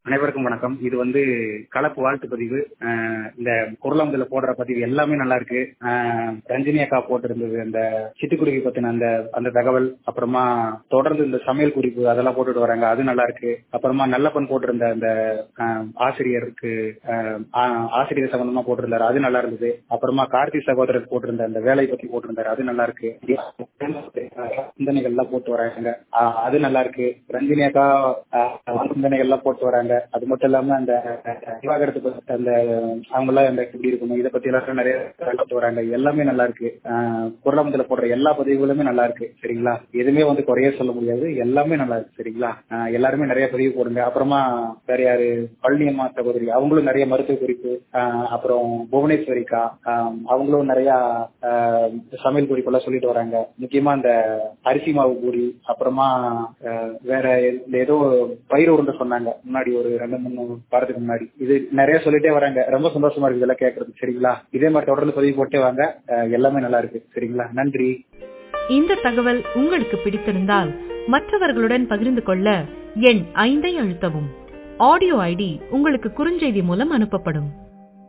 அனைவருக்கும் வணக்கம் இது வந்து கலப்பு வாழ்த்து பதிவு அஹ் இந்த குரலம்புல போடுற பதிவு எல்லாமே நல்லா இருக்கு அஹ் ரஞ்சினி அக்கா போட்டிருந்தது அந்த சிட்டுக்குருவி பத்தின அந்த அந்த தகவல் அப்புறமா தொடர்ந்து இந்த சமையல் குறிப்பு அதெல்லாம் போட்டுட்டு வராங்க அது நல்லா இருக்கு அப்புறமா நல்லப்பன் போட்டிருந்த அந்த அஹ், ஆசிரியருக்கு அஹ், ஆ- ஆசிரியர் சம்பந்தமா போட்டிருந்தாரு அது நல்லா இருந்தது அப்புறமா கார்த்தி சகோதரர் போட்டிருந்த அந்த வேலை பத்தி போட்டிருந்தாரு அது நல்லா இருக்கு சிந்தனைகள் எல்லாம் போட்டு வராங்க அஹ், அது நல்லா இருக்கு ரஞ்சினி அக்கா அஹ், சிந்தனைகள் எல்லாம் போட்டு வராங்க அது மட்டும் இல்லாம அந்த விவாகரத்து பத்தி அந்த அவங்க எல்லாம் அந்த எப்படி இருக்கணும் இதை பத்தி எல்லாம் நிறைய போட்டு வராங்க எல்லாமே நல்லா இருக்கு பொருளாதாரத்துல போடுற எல்லா பதிவுகளுமே நல்லா இருக்கு சரிங்களா எதுவுமே வந்து குறைய சொல்ல முடியாது எல்லாமே நல்லா இருக்கு சரிங்களா அஹ் எல்லாருமே நிறைய பதிவு போடுங்க அப்புறமா வேற யாரு பழனியம்மா சகோதரி அவங்களும் நிறைய மருத்துவ குறிப்பு அஹ் அப்புறம் புவனேஸ்வரிக்கா அஹ் அவங்களும் நிறைய அஹ், சமையல் குறிப்பெல்லாம் சொல்லிட்டு வராங்க முக்கியமா இந்த அரிசி மாவு பூரி அப்புறமா அஹ், வேற இந்த ஏதோ பயிர் உருண்டை சொன்னாங்க முன்னாடி ஒரு ரெண்டு மூணு வாரத்துக்கு முன்னாடி இது நிறைய சொல்லிட்டே வராங்க ரொம்ப சந்தோஷமா இருக்கு இதெல்லாம் கேட்கறது சரிங்களா இதே மாதிரி தொடர்ந்து பதிவு போட்டே வாங்க அஹ், எல்லாமே நல்லா இருக்கு சரிங்களா நன்றி இந்த தகவல் உங்களுக்கு பிடித்திருந்தால் மற்றவர்களுடன் பகிர்ந்து கொள்ள எண் ஐந்தை அழுத்தவும் ஆடியோ ஐடி உங்களுக்கு குறுஞ்செய்தி மூலம் அனுப்பப்படும்